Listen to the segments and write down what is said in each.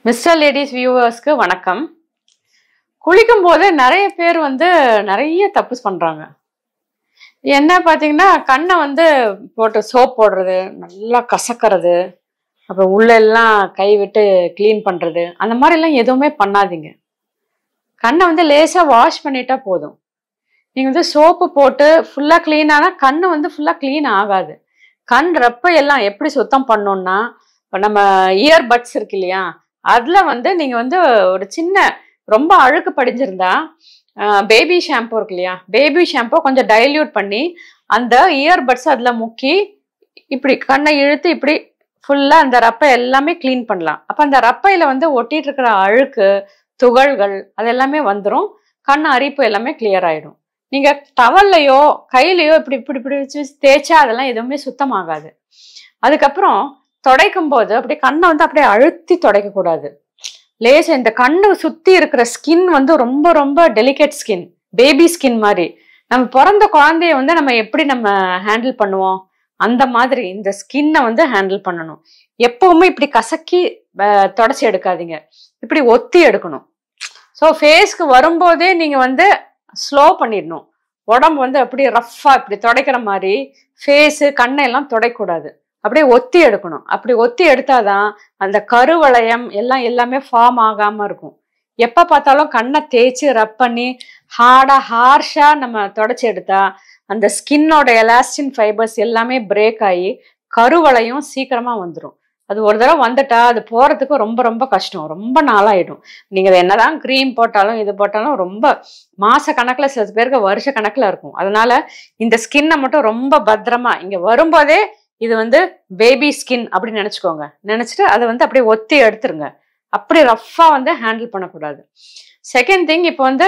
mister ladies வியூவர்ஸ்க்கு வணக்கம் குளிக்கும் போது நிறைய பேர் வந்து நிறைய தப்பு பண்றாங்க என்ன பார்த்தீங்கன்னா கண்ணை வந்து போட்டு சோப் போடுறது நல்லா கசக்கிறது அப்புறம் உள்ள எல்லாம் கை விட்டு க்ளீன் பண்றது அந்த மாதிரிலாம் எதுவுமே பண்ணாதீங்க கண்ணை வந்து லேசாக வாஷ் பண்ணிட்டா போதும் நீங்கள் வந்து சோப்பு போட்டு ஃபுல்லாக க்ளீன் ஆனால் கண்ணு வந்து ஃபுல்லாக க்ளீன் ஆகாது கண் ரெப்பை எல்லாம் எப்படி சுத்தம் பண்ணோம்னா இப்போ நம்ம இயர்பட்ஸ் இருக்கு இல்லையா அதில் வந்து நீங்கள் வந்து ஒரு சின்ன ரொம்ப அழுக்கு படிஞ்சிருந்தா பேபி ஷாம்பு இருக்கு இல்லையா பேபி ஷாம்பு கொஞ்சம் டைல்யூட் பண்ணி அந்த இயர்பட்ஸ் அதில் முக்கி இப்படி கண்ணை இழுத்து இப்படி ஃபுல்லாக அந்த ரப்பை எல்லாமே க்ளீன் பண்ணலாம் அப்போ அந்த ரப்பையில் வந்து ஒட்டிட்டு இருக்கிற அழுக்கு துகள்கள் அது எல்லாமே வந்துடும் கண் அரிப்பு எல்லாமே கிளியர் ஆயிடும் நீங்கள் டவல்லையோ கையிலையோ இப்படி இப்படி இப்படி வச்சு தேய்ச்சா அதெல்லாம் எதுவுமே சுத்தமாகாது அதுக்கப்புறம் துடைக்கும் போது அப்படியே கண்ணை வந்து அப்படியே அழுத்தி துடைக்க கூடாது லேச இந்த கண்ணு சுத்தி இருக்கிற ஸ்கின் வந்து ரொம்ப ரொம்ப டெலிகேட் ஸ்கின் பேபி ஸ்கின் மாதிரி நம்ம பிறந்த குழந்தைய வந்து நம்ம எப்படி நம்ம ஹேண்டில் பண்ணுவோம் அந்த மாதிரி இந்த ஸ்கின்னை வந்து ஹேண்டில் பண்ணணும் எப்பவுமே இப்படி கசக்கி தொடச்சி எடுக்காதீங்க இப்படி ஒத்தி எடுக்கணும் ஸோ ஃபேஸ்க்கு வரும்போதே நீங்க வந்து ஸ்லோ பண்ணிடணும் உடம்பு வந்து அப்படியே ரஃப்பா இப்படி துடைக்கிற மாதிரி ஃபேஸு கண்ணை எல்லாம் துடைக்கூடாது அப்படியே ஒத்தி எடுக்கணும் அப்படி ஒத்தி எடுத்தாதான் அந்த கருவளையம் எல்லாம் எல்லாமே ஃபார்ம் ஆகாம இருக்கும் எப்ப பார்த்தாலும் கண்ணை தேய்ச்சி ரப் பண்ணி ஹார்டா ஹார்ஷா நம்ம தொடச்சி எடுத்தா அந்த ஸ்கின்னோட எலாஸ்டின் ஃபைபர்ஸ் எல்லாமே பிரேக் ஆகி கருவளையம் சீக்கிரமா வந்துடும் அது ஒரு தடவை வந்துட்டா அது போறதுக்கு ரொம்ப ரொம்ப கஷ்டம் ரொம்ப நாளாயிடும் நீங்க என்னதான் க்ரீம் போட்டாலும் இது போட்டாலும் ரொம்ப மாச கணக்குல சில பேருக்கு வருஷ கணக்குல இருக்கும் அதனால இந்த ஸ்கின்னை மட்டும் ரொம்ப பத்திரமா இங்க வரும்போதே இது வந்து பேபி ஸ்கின் அப்படின்னு நினச்சிக்கோங்க நினச்சிட்டு அதை வந்து அப்படியே ஒத்தி எடுத்துருங்க அப்படி ரஃப்பாக வந்து ஹேண்டில் பண்ணக்கூடாது செகண்ட் திங் இப்போ வந்து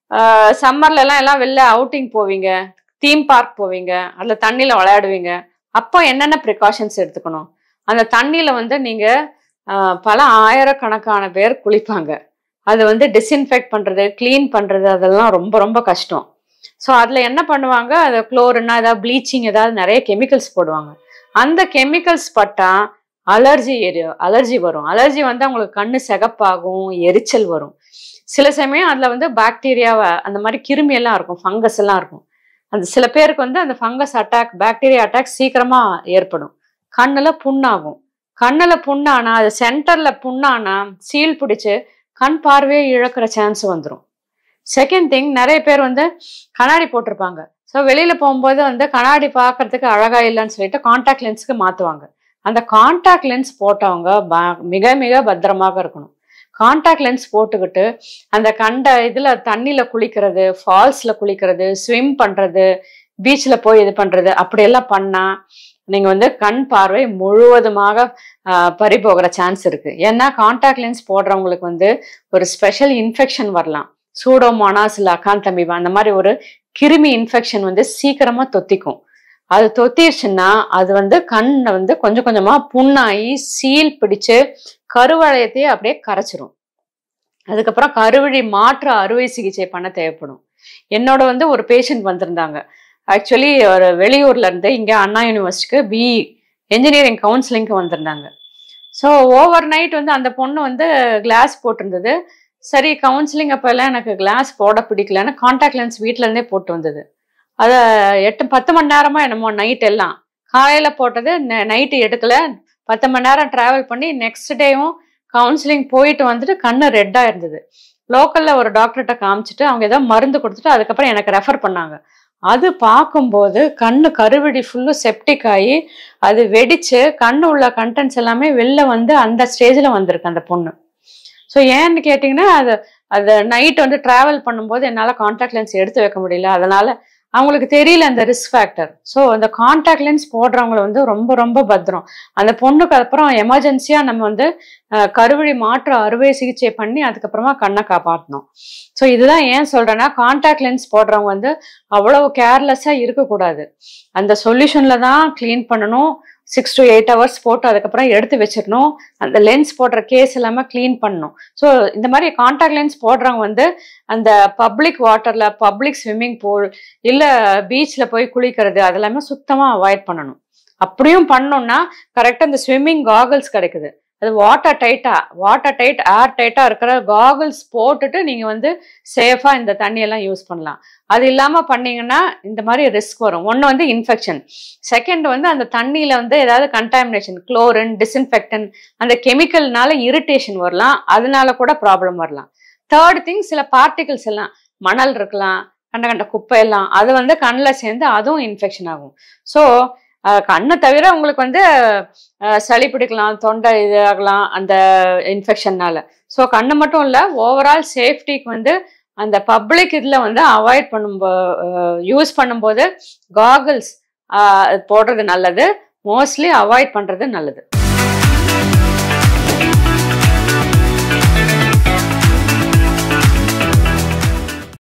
சம்மர்ல எல்லாம் எல்லாம் வெளில அவுட்டிங் போவீங்க தீம் பார்க் போவீங்க அதில் தண்ணியில் விளையாடுவீங்க அப்போ என்னென்ன ப்ரிகாஷன்ஸ் எடுத்துக்கணும் அந்த தண்ணியில் வந்து நீங்கள் பல ஆயிரக்கணக்கான பேர் குளிப்பாங்க அது வந்து டிஸ்இன்ஃபெக்ட் பண்ணுறது க்ளீன் பண்ணுறது அதெல்லாம் ரொம்ப ரொம்ப கஷ்டம் ஸோ அதில் என்ன பண்ணுவாங்க அதை குளோரின்னா ஏதாவது ப்ளீச்சிங் ஏதாவது நிறைய கெமிக்கல்ஸ் போடுவாங்க அந்த கெமிக்கல்ஸ் பட்டா அலர்ஜி அலர்ஜி வரும் அலர்ஜி வந்து அவங்களுக்கு கண்ணு சிகப்பாகும் எரிச்சல் வரும் சில சமயம் அதில் வந்து பாக்டீரியாவை அந்த மாதிரி கிருமி எல்லாம் இருக்கும் ஃபங்கஸ் எல்லாம் இருக்கும் அந்த சில பேருக்கு வந்து அந்த ஃபங்கஸ் அட்டாக் பாக்டீரியா அட்டாக் சீக்கிரமா ஏற்படும் கண்ணில் புண்ணாகும் கண்ணில் புண்ணானா அது சென்டர்ல புண்ணானா சீல் பிடிச்சு கண் பார்வையை இழக்கிற சான்ஸ் வந்துடும் செகண்ட் திங் நிறைய பேர் வந்து கண்ணாடி போட்டிருப்பாங்க ஸோ வெளியில போகும்போது வந்து கண்ணாடி பார்க்கறதுக்கு அழகா இல்லைன்னு சொல்லிட்டு கான்டாக்ட் லென்ஸ்க்கு மாத்துவாங்க அந்த கான்டாக்ட் லென்ஸ் போட்டவங்க மிக மிக பத்திரமாக இருக்கணும் கான்டாக்ட் லென்ஸ் போட்டுக்கிட்டு அந்த கண்ட இதுல தண்ணியில குளிக்கிறது ஃபால்ஸ்ல குளிக்கிறது ஸ்விம் பண்றது பீச்சில் போய் இது பண்றது அப்படியெல்லாம் பண்ணா நீங்க வந்து கண் பார்வை முழுவதுமாக பறி போகிற சான்ஸ் இருக்கு ஏன்னா கான்டாக்ட் லென்ஸ் போடுறவங்களுக்கு வந்து ஒரு ஸ்பெஷல் இன்ஃபெக்ஷன் வரலாம் சூடோமோனாஸ் இல்லை அகாந்தமிவா அந்த மாதிரி ஒரு கிருமி இன்ஃபெக்ஷன் வந்து சீக்கிரமா தொத்திக்கும் அது தொத்திருச்சுன்னா அது வந்து கண்ணை வந்து கொஞ்சம் கொஞ்சமா புண்ணாகி சீல் பிடிச்சு கருவளையத்தையே அப்படியே கரைச்சிரும் அதுக்கப்புறம் கருவழி மாற்று அறுவை சிகிச்சை பண்ண தேவைப்படும் என்னோட வந்து ஒரு பேஷண்ட் வந்திருந்தாங்க ஆக்சுவலி ஒரு வெளியூர்ல இருந்து இங்க அண்ணா யூனிவர்சிட்டிக்கு பி என்ஜினியரிங் கவுன்சிலிங்க்கு வந்திருந்தாங்க ஸோ ஓவர் நைட் வந்து அந்த பொண்ணு வந்து கிளாஸ் போட்டிருந்தது சரி கவுன்சிலிங் அப்போல்லாம் எனக்கு கிளாஸ் போட பிடிக்கலன்னு கான்டாக்ட் லென்ஸ் வீட்டிலேருந்தே போட்டு வந்தது அதை எட்டு பத்து மணி நேரமா என்னமோ நைட் எல்லாம் காலையில் போட்டது நைட்டு எடுக்கல பத்து மணி நேரம் ட்ராவல் பண்ணி நெக்ஸ்ட் டேவும் கவுன்சிலிங் போயிட்டு வந்துட்டு கண்ணு ரெட்டாக இருந்தது லோக்கலில் ஒரு டாக்டர்கிட்ட காமிச்சிட்டு அவங்க ஏதோ மருந்து கொடுத்துட்டு அதுக்கப்புறம் எனக்கு ரெஃபர் பண்ணாங்க அது பார்க்கும்போது கண்ணு கருவிடி ஃபுல்லு செப்டிக் ஆகி அது வெடிச்சு கண்ணு உள்ள கண்டென்ட்ஸ் எல்லாமே வெளில வந்து அந்த ஸ்டேஜில் வந்திருக்கு அந்த பொண்ணு ஸோ ஏன்னு கேட்டிங்கன்னா அது அது நைட் வந்து ட்ராவல் பண்ணும்போது என்னால் கான்டாக்ட் லென்ஸ் எடுத்து வைக்க முடியல அதனால அவங்களுக்கு தெரியல அந்த ரிஸ்க் ஃபேக்டர் ஸோ அந்த கான்டாக்ட் லென்ஸ் போடுறவங்களை வந்து ரொம்ப ரொம்ப பத்திரம் அந்த பொண்ணுக்கு அப்புறம் எமர்ஜென்சியாக நம்ம வந்து கருவழி மாற்று அறுவை சிகிச்சை பண்ணி அதுக்கப்புறமா கண்ணை காப்பாற்றணும் ஸோ இதுதான் ஏன் சொல்றேன்னா கான்டாக்ட் லென்ஸ் போடுறவங்க வந்து அவ்வளவு கேர்லெஸ்ஸாக இருக்கக்கூடாது அந்த சொல்யூஷனில் தான் க்ளீன் பண்ணணும் சிக்ஸ் டு எயிட் ஹவர்ஸ் போட்டு அதுக்கப்புறம் எடுத்து வச்சிடணும் அந்த லென்ஸ் போடுற கேஸ் எல்லாமே க்ளீன் பண்ணணும் ஸோ இந்த மாதிரி கான்டாக்ட் லென்ஸ் போடுறவங்க வந்து அந்த பப்ளிக் வாட்டர்ல பப்ளிக் ஸ்விம்மிங் பூல் இல்லை பீச்சில் போய் குளிக்கிறது அதெல்லாமே சுத்தமாக அவாய்ட் பண்ணணும் அப்படியும் பண்ணோம்னா கரெக்டாக இந்த ஸ்விம்மிங் காகல்ஸ் கிடைக்குது அது வாட்டர் டைட்டா வாட்டர் டைட் ஏர் டைட்டா இருக்கிற காகுல்ஸ் போட்டுட்டு நீங்க வந்து சேஃபா இந்த தண்ணியெல்லாம் யூஸ் பண்ணலாம் அது இல்லாம பண்ணீங்கன்னா இந்த மாதிரி ரிஸ்க் வரும் ஒன்று வந்து இன்ஃபெக்ஷன் செகண்ட் வந்து அந்த தண்ணியில வந்து ஏதாவது கண்டாமினேஷன் குளோரின் டிஸ்இன்ஃபெக்டன் அந்த கெமிக்கல்னால இரிட்டேஷன் வரலாம் அதனால கூட ப்ராப்ளம் வரலாம் தேர்ட் திங் சில பார்ட்டிகிள்ஸ் எல்லாம் மணல் இருக்கலாம் கண்ட கண்ட குப்பை எல்லாம் அது வந்து கண்ணில் சேர்ந்து அதுவும் இன்ஃபெக்ஷன் ஆகும் ஸோ கண்ணை தவிர உங்களுக்கு வந்து அஹ், சளி பிடிக்கலாம் தொண்டை இது ஆகலாம் அந்த இன்ஃபெக்ஷன்னால ஸோ கண்ணு மட்டும் இல்லை ஓவரால் சேஃப்டிக்கு வந்து அந்த பப்ளிக் இதில் வந்து அவாய்ட் பண்ணும்போ யூஸ் பண்ணும்போது காகுல்ஸ் போடுறது நல்லது மோஸ்ட்லி அவாய்ட் பண்ணுறது நல்லது